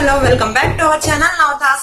hello welcome back to our channel Navatas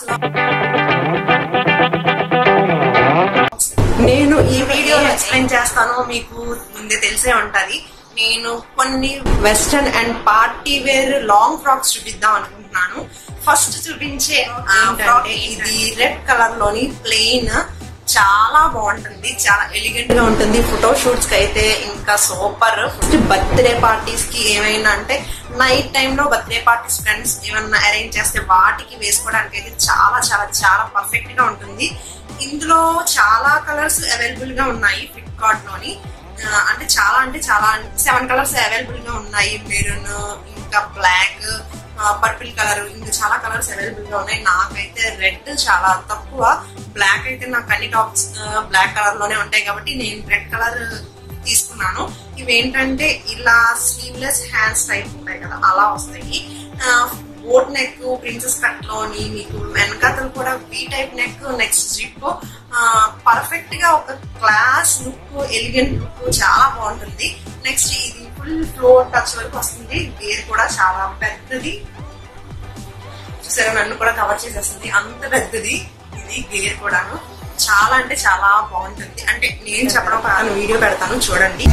నేను ఈ వీడియోలో ఎక్స్ప్లెయిన్ చేస్తాను మీకు ముందే తెలిసే ఉంటది నేను కొన్ని western and party wear long frocks చూపిద్దాం అనుకుంటున్నాను ఫస్ట్ చూపించే ఏంటంటే ఇది రెడ్ కలర్ లోని ప్లెయిన్ చాలా బాగుంటుంది చాలా ఎలిగెంట్ గా ఉంటుంది ఫోటో షూట్స్ కి అయితే ఇంకా సూపర్ ఫస్ట్ బర్త్డే పార్టీస్ కి ఏమైనా అంటే నైట్ టైమ్ లో బర్త్డే పార్టీస్ ఫ్రెండ్స్ ఏమన్నా అరేంజ్ చేస్తే వాటికి వేసుకోవడానికి అయితే చాలా చాలా చాలా పర్ఫెక్ట్ గా ఉంటుంది ఇందులో చాలా కలర్స్ అవైలబుల్ గా ఉన్నాయి ఫ్లిప్కార్ట్ లోని ఆ, అంటే చాలా అంటే చాలా సెవెన్ కలర్స్ అవైలబుల్ గా ఉన్నాయి మెరూన్ ఇంకా బ్లాక్ పర్పుల్ కలర్ ఇంకా చాలా కలర్స్ అవైలబుల్ గా ఉన్నాయి నాకైతే రెడ్ చాలా తక్కువ బ్లాక్ అయితే నాకు అన్ని టాప్స్ బ్లాక్ కలర్ లోనే ఉంటాయి కాబట్టి నేను రెడ్ కలర్ తీసుకున్నాను ఇవి ఏంటంటే ఇలా స్లీవ్లెస్ హ్యాండ్స్ టైప్ ఉంటాయి కదా అలా వస్తాయి బోట్ నెక్ ప్రిన్సెస్ కట్ లోని మీకు వెనకాతలు కూడా V type neck next zip perfect గా ఒక క్లాస్ లుక్ ఎలిగెంట్ లుక్ చాలా బాగుంటుంది నెక్స్ట్ ఇది ఫుల్ ఫ్లోర్ టచ్ వరకు వస్తుంది గేర్ కూడా చాలా పెద్దది చూసారా నన్ను కూడా కవర్ చేసేస్తుంది అంత పెద్దది ఇది గేర్ కూడాను చాలా అంటే చాలా బాగుంటుంది అంటే నేను చెప్పడం పక్కన వీడియో పెడతాను చూడండి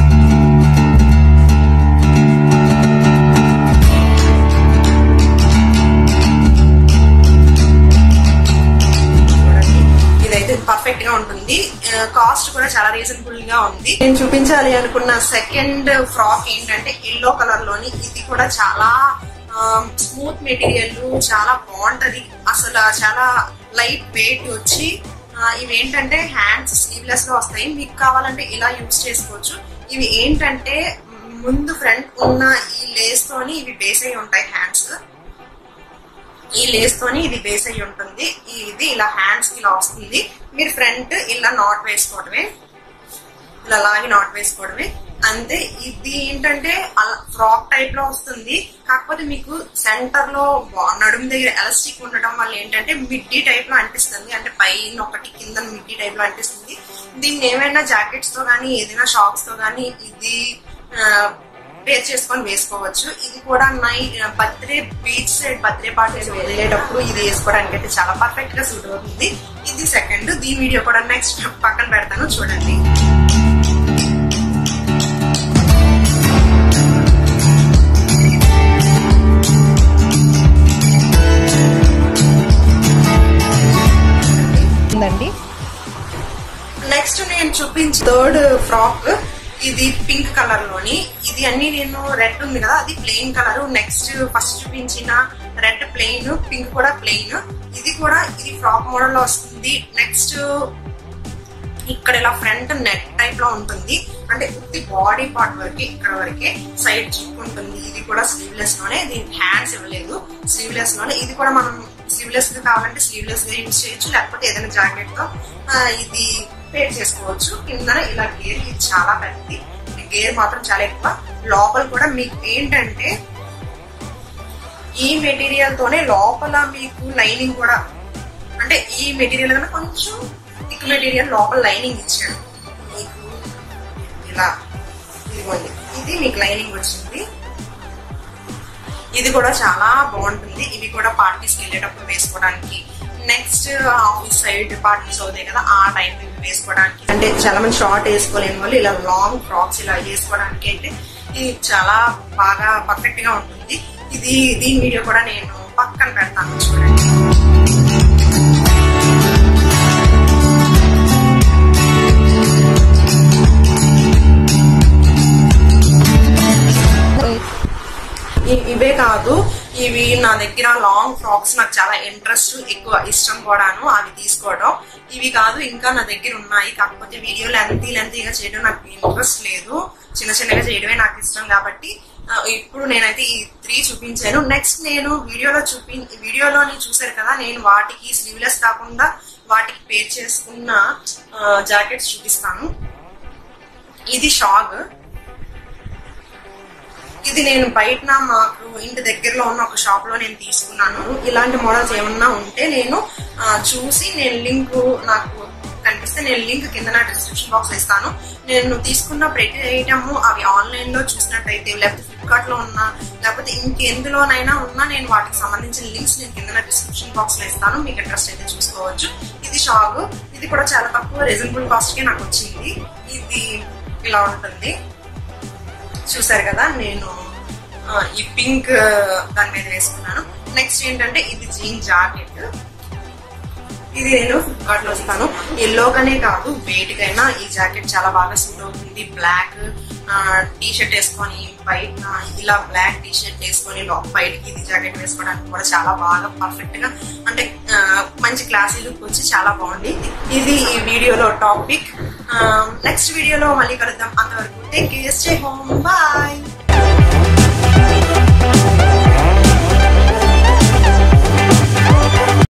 చూడండి ఇదైతే పర్ఫెక్ట్ గా ఉంటుంది కాస్ట్ కూడా చాలా రీజనబుల్ గా ఉంది నేను చూపించాలి అనుకున్న సెకండ్ ఫ్రాక్ ఏంటంటే ఎల్లో కలర్ లోని ఇది కూడా చాలా స్మూత్ మెటీరియల్ చాలా బాగుంటది అసలు చాలా లైట్ వెయిట్ వచ్చి ఆ, ఇవి ఏంటంటే హ్యాండ్స్ స్లీవ్లెస్ గా వస్తాయి మీకు కావాలంటే ఇలా యూజ్ చేసుకోవచ్చు ఇవి ఏంటంటే ముందు ఫ్రంట్ ఉన్న ఈ లేస్ తోని ఇవి బేస్ అయి ఉంటాయి హ్యాండ్స్ ఈ లేస్ తోని ఇది బేస్ అయి ఉంటుంది ఈ- ఇది ఇలా హ్యాండ్స్ కి ఇలా వస్తుంది మీరు ఫ్రంట్ ఇలా నాట్ వేసుకోవడమే ఇలా లాగి నాట్ వేసుకోవడమే అంతే ఇది ఏంటంటే అలా ఫ్రాక్ టైప్ లో వస్తుంది కాకపోతే మీకు సెంటర్ లో బా- నడుము దగ్గర ఎలాస్టిక్ ఉండడం వల్ల ఏంటంటే మిడ్డీ టైప్ లో అనిపిస్తుంది అంటే పైన ఒకటి కింద మిడ్డీ టైప్ లో అనిపిస్తుంది దీన్ని ఏమైనా జాకెట్స్ తో కానీ ఏదైనా షాక్స్ తో కానీ ఇది పేర్ చేసుకొని వేసుకోవచ్చు ఇది కూడా నై birthday beach side birthday parties వెళ్ళేటప్పుడు ఇది వేసుకోవడానికి అయితే చాలా పర్ఫెక్ట్ గా సూట్ అవుతుంది ఇది సెకండ్ దీని వీడియో కూడా నెక్స్ట్ పక్కన పెడతాను చూడండి ఉందండి నెక్స్ట్ నేను చూపించే థర్డ్ ఫ్రాక్ ఇది పింక్ కలర్ లోని ఇది అన్ని నేను రెడ్ ఉంది కదా అది ప్లెయిన్ కలర్ నెక్స్ట్ ఫస్ట్ చూపించిన రెడ్ ప్లెయిన్ పింక్ కూడా ప్లెయిన్ ఇది కూడా ఇది ఫ్రాక్ మోడల్ లో వస్తుంది నెక్స్ట్ ఇక్కడ ఇలా ఫ్రంట్ నెట్ టైప్ లో ఉంటుంది అంటే ఉత్తి బాడీ పార్ట్ వరకు ఇక్కడ వరకే సైడ్ చిప్ ఉంటుంది ఇది కూడా స్లీవ్లెస్ లోనే దీనికి హ్యాండ్స్ ఇవ్వలేదు స్లీవ్లెస్ లోనే ఇది కూడా మనం స్లీవ్లెస్ కావాలంటే స్లీవ్లెస్ గా యూజ్ చేయొచ్చు లేకపోతే ఏదైనా జాకెట్ తో ఆ, ఇది పేర్ చేసుకోవచ్చు కింద ఇలా గేర్ ఇది చాలా పెద్దది ఈ గేర్ మాత్రం చాలా ఎక్కువ లోపల కూడా మీకు ఏంటంటే ఈ మెటీరియల్ తోనే లోపల మీకు లైనింగ్ కూడా అంటే ఈ మెటీరియల్ కన్నా కొంచెం థిక్ మెటీరియల్ లోపల లైనింగ్ ఇచ్చాడు మీకు ఇలా ఇదిగోండి ఇది మీకు లైనింగ్ వచ్చింది ఇది కూడా చాలా బాగుంటుంది ఇవి కూడా పార్టీస్ వెళ్ళేటప్పుడు వేసుకోవడానికి నెక్స్ట్ ఆఫీస్ సైడ్ పార్టీస్ అవుతాయి కదా ఆ టైం ఇవి వేసుకోవడానికి అంటే చాలా మంది షార్ట్ వేసుకోలేని వాళ్ళు ఇలా లాంగ్ ఫ్రాక్స్ ఇలా వేసుకోవడానికి అయితే ఇది చాలా బాగా పర్ఫెక్ట్ గా ఉంటుంది ఇది దీని వీడియో కూడా నేను పక్కన పెడతాను చూడండి ఇ- ఇవే కాదు ఇవి నా దగ్గర లాంగ్ ఫ్రాక్స్ నాకు చాలా ఇంట్రెస్ట్ ఎక్కువ ఇష్టం కూడాను అవి తీసుకోవడం ఇవి కాదు ఇంకా నా దగ్గర ఉన్నాయి కాకపోతే వీడియో లెంతీ లెంతీగా చేయడం నాకు ఇంట్రెస్ట్ లేదు చిన్న చిన్నగా చేయడమే నాకు ఇష్టం కాబట్టి ఆ, ఇప్పుడు నేనైతే ఈ త్రీ చూపించాను నెక్స్ట్ నేను వీడియోలో చూపి వీడియోలోని చూసారు కదా నేను వాటికి స్లీవ్లెస్ కాకుండా వాటికి పేర్ చేసుకున్న జాకెట్స్ చూపిస్తాను ఇది షాగ్ ఇది నేను బయట మాకు ఇంటి దగ్గరలో ఉన్న ఒక షాప్ లో నేను తీసుకున్నాను ఇలాంటి మోడల్స్ ఏమన్నా ఉంటే నేను ఆ, చూసి నేను లింక్ నాకు కనిపిస్తే నేను లింక్ కింద నా డిస్క్రిప్షన్ బాక్స్ ఇస్తాను నేను తీసుకున్న ప్రతి ఐటమ్ అవి ఆన్లైన్ లో చూసినట్టయితే లేకపోతే ఫ్లిప్కార్ట్ లో ఉన్నా లేకపోతే ఇంకెందులోనైనా ఉన్నా నేను వాటికి సంబంధించిన లింక్స్ నేను కింద డిస్క్రిప్షన్ బాక్స్ లో ఇస్తాను మీకు ఇంట్రెస్ట్ అయితే చూసుకోవచ్చు ఇది షాగ్ ఇది కూడా చాలా తక్కువ రీజనబుల్ కాస్ట్ కి నాకు వచ్చింది ఇది ఇలా ఉంటుంది చూసారు కదా నేను ఆ, ఈ పింక్ దాని మీద వేసుకున్నాను నెక్స్ట్ ఏంటంటే ఇది జీన్ జాకెట్ ఇది నేను ఫ్లిప్కార్ట్ లో వస్తాను ఎల్లోగానే కాదు వేటికైనా ఈ జాకెట్ చాలా బాగా సూట్ అవుతుంది బ్లాక్ టీ షర్ట్ వేసుకొని బయట ఇలా బ్లాక్ టీ షర్ట్ వేసుకొని లో- బయటికి ఇది జాకెట్ వేసుకోవడానికి కూడా చాలా బాగా పర్ఫెక్ట్ గా అంటే ఆ, మంచి క్లాసీ లుక్ వచ్చి చాలా బాగుంది ఇది ఈ వీడియోలో టాపిక్ నెక్స్ట్ వీడియోలో మళ్ళీ కలుద్దాం అంతవరకు take care stay home bye